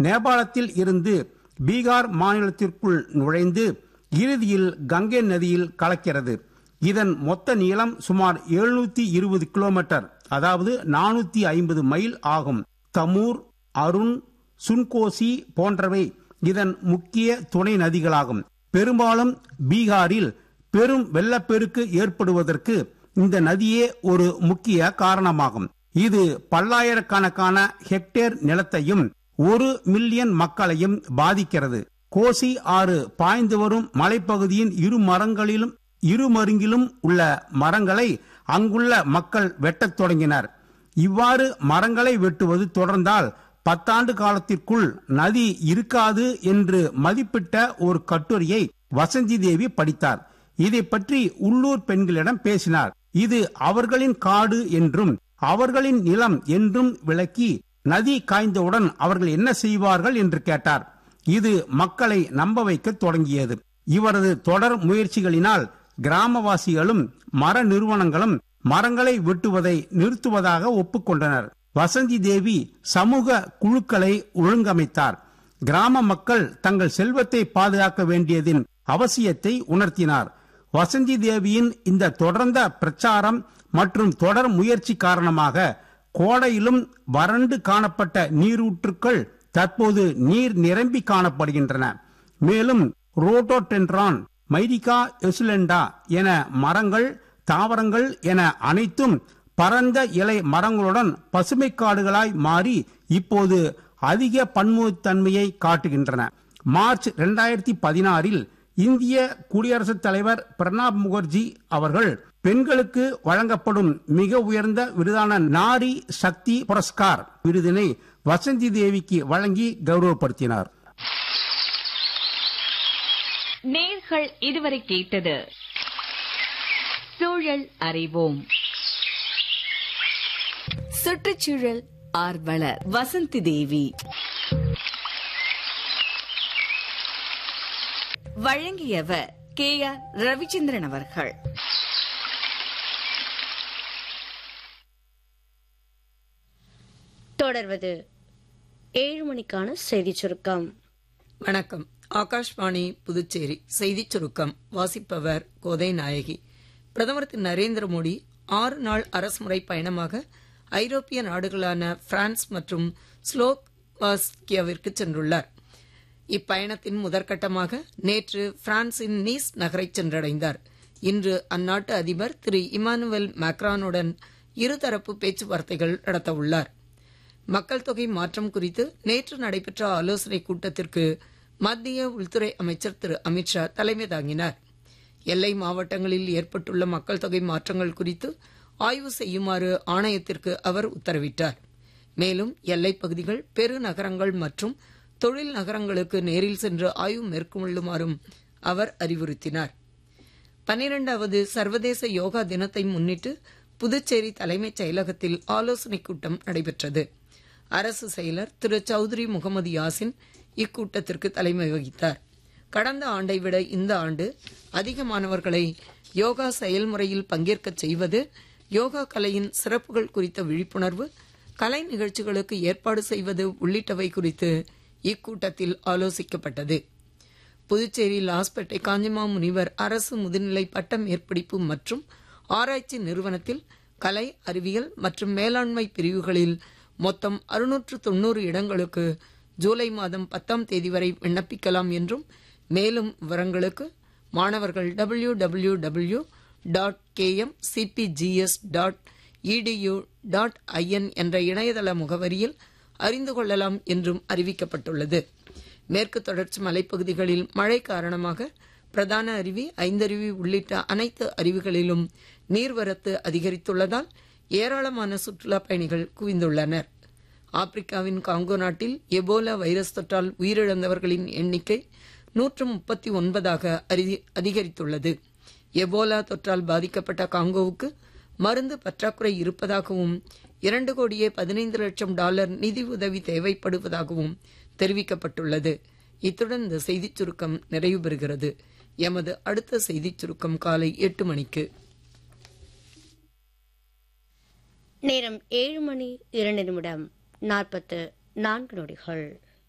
நேபாளத்தில் இருந்து பீகார் மாநிலத்திற்குள் நுழைந்து இறுதியில் கங்கை நதியில் கலக்கிறது இதன் மொத்த நீளம் சுமார் எழுநூத்தி இருபது கிலோமீட்டர் அதாவது நானூத்தி ஐம்பது மைல் ஆகும் தமூர் அருண் சுன்கோசி போன்றவை இதன் முக்கிய துணை நதிகளாகும் பெரும்பாலும் பீகாரில் பெரும் வெள்ளப்பெருக்கு ஏற்படுவதற்கு இந்த நதியே ஒரு முக்கிய காரணமாகும் இது பல்லாயிரக்கணக்கான ஹெக்டேர் நிலத்தையும் ஒரு மில்லியன் மக்களையும் பாதிக்கிறது கோசி ஆறு பாய்ந்து வரும் மலைப்பகுதியின் இரு மரங்களிலும் இருமருங்கிலும் உள்ள மரங்களை அங்குள்ள மக்கள் வெட்டத் தொடங்கினர் இவ்வாறு மரங்களை வெட்டுவது தொடர்ந்தால் பத்தாண்டு காலத்திற்குள் நதி இருக்காது என்று மதிப்பிட்ட ஒரு கட்டுரையை வசந்தி தேவி படித்தார் இதை பற்றி உள்ளூர் பெண்களிடம் பேசினார் இது அவர்களின் காடு என்றும் அவர்களின் நிலம் என்றும் விளக்கி நதி காய்ந்தவுடன் அவர்கள் என்ன செய்வார்கள் என்று கேட்டார் இது மக்களை நம்ப வைக்க தொடங்கியது இவரது தொடர் முயற்சிகளினால் கிராமவாசிகளும் மர நிறுவனங்களும் மரங்களை வெட்டுவதை நிறுத்துவதாக ஒப்புக்கொண்டனர் வசந்தி தேவி சமூக குழுக்களை ஒழுங்கமைத்தார் கிராம மக்கள் தங்கள் செல்வத்தை பாதுகாக்க வேண்டியதின் அவசியத்தை உணர்த்தினார் வசந்தி தேவியின் இந்த தொடர்ந்த பிரச்சாரம் மற்றும் தொடர் முயற்சி காரணமாக கோடையிலும் வறண்டு காணப்பட்ட நீரூற்றுக்கள் தற்போது நீர் நிரம்பி காணப்படுகின்றன மேலும் ரோட்டோடென்ட்ரான் மைரிகா எசுலெண்டா என மரங்கள் தாவரங்கள் என அனைத்தும் பரந்த இலை மரங்களுடன் பசுமை காடுகளாய் மாறி இப்போது அதிக பன்முகத்தன்மையை காட்டுகின்றன மார்ச் இரண்டாயிரத்தி பதினாறில் இந்திய குடியரசுத் தலைவர் பிரணாப் முகர்ஜி அவர்கள் பெண்களுக்கு வழங்கப்படும் மிக உயர்ந்த விருதான நாரி சக்தி புரஸ்கார் விருதினை வசந்தி தேவிக்கு வழங்கி கௌரவப்படுத்தினார் நேர்கள் இதுவரை கேட்டது சூழல் அறிவோம் சுற்றுச்சூழல் ஆர்வலர் வசந்தி தேவி வழங்கியவர் கே ஆர் ரவிச்சந்திரன் அவர்கள் தொடர்வது ஏழு மணிக்கான செய்தி சுருக்கம் வணக்கம் ஆகாஷ்வாணி புதுச்சேரி செய்திச் சுருக்கம் வாசிப்பவர் கோதை நாயகி பிரதமர் திரு நரேந்திர மோடி ஆறு நாள் அரசுமுறை பயணமாக ஐரோப்பிய நாடுகளான பிரான்ஸ் மற்றும் ஸ்லோவாஸ்கியாவிற்கு சென்றுள்ளார் இப்பயணத்தின் முதற்கட்டமாக நேற்று பிரான்சின் நீஸ் நகரை சென்றடைந்தார் இன்று அந்நாட்டு அதிபர் திரு இமானுவேல் மேக்ரானுடன் இருதரப்பு பேச்சுவார்த்தைகள் நடத்தவுள்ளார் மக்கள் தொகை மாற்றம் குறித்து நேற்று நடைபெற்ற ஆலோசனைக் கூட்டத்திற்கு மத்திய உள்துறை அமைச்சர் திரு அமித்ஷா தலைமை தாங்கினார் எல்லை மாவட்டங்களில் ஏற்பட்டுள்ள மக்கள் தொகை மாற்றங்கள் குறித்து ஆய்வு செய்யுமாறு ஆணையத்திற்கு அவர் உத்தரவிட்டார் மேலும் எல்லைப் பகுதிகள் பெருநகரங்கள் மற்றும் தொழில் நகரங்களுக்கு நேரில் சென்று ஆய்வு மேற்கொள்ளுமாறும் அவர் அறிவுறுத்தினார் பன்னிரண்டாவது சர்வதேச யோகா தினத்தை முன்னிட்டு புதுச்சேரி தலைமைச் செயலகத்தில் ஆலோசனைக் கூட்டம் நடைபெற்றது அரசு செயலர் திரு சௌத்ரி முகமது யாசின் இக்கூட்டத்திற்கு தலைமை வகித்தார் கடந்த ஆண்டை விட இந்த ஆண்டு அதிக மாணவர்களை யோகா செயல்முறையில் பங்கேற்கச் செய்வது யோகா கலையின் சிறப்புகள் குறித்த விழிப்புணர்வு கலை நிகழ்ச்சிகளுக்கு ஏற்பாடு செய்வது உள்ளிட்டவை குறித்து இக்கூட்டத்தில் ஆலோசிக்கப்பட்டது புதுச்சேரி லாஸ்பேட்டை காஞ்சிமா முனிவர் அரசு முதுநிலை பட்ட மேற்படிப்பு மற்றும் ஆராய்ச்சி நிறுவனத்தில் கலை அறிவியல் மற்றும் மேலாண்மை பிரிவுகளில் மொத்தம் அறுநூற்று தொன்னூறு இடங்களுக்கு ஜூலை மாதம் பத்தாம் தேதி வரை விண்ணப்பிக்கலாம் என்றும் மேலும் விவரங்களுக்கு மாணவர்கள் W W W dot KM CBGS dot edu dot IN என்ற இணையதள முகவரியில் அறிந்து கொள்ளலாம் என்றும் அறிவிக்கப்பட்டுள்ளது மேற்கு தொடர்ச்சி மலைப்பகுதிகளில் மழை காரணமாக பிரதான அருவி ஐந்தருவி உள்ளிட்ட அனைத்து அருவிகளிலும் நீர்வரத்து அதிகரித்துள்ளதால் ஏராளமான சுற்றுலா பயணிகள் குவிந்துள்ளனர் ஆப்பிரிக்காவின் காங்கோ நாட்டில் எபோலா வைரஸ் தொற்றால் உயிரிழந்தவர்களின் எண்ணிக்கை நூற்று முப்பத்தி ஒன்பதாக அதிகரித்துள்ளது எபோலா தொற்றால் பாதிக்கப்பட்ட காங்கோவுக்கு மருந்து பற்றாக்குறை இருப்பதாகவும் இரண்டு கோடியே பதினைந்து லட்சம் டாலர் நிதி உதவி தேவைப்படுவதாகவும் தெரிவிக்கப்பட்டுள்ளது இத்துடன் இந்த செய்திச் சுருக்கம் நிறைவு பெறுகிறது எமது அடுத்த செய்திச் சுருக்கம் காலை எட்டு மணிக்கு நேரம் ஏழு மணி இரண்டு நிமிடம் நாற்பத்து நான்கு நொடிகள்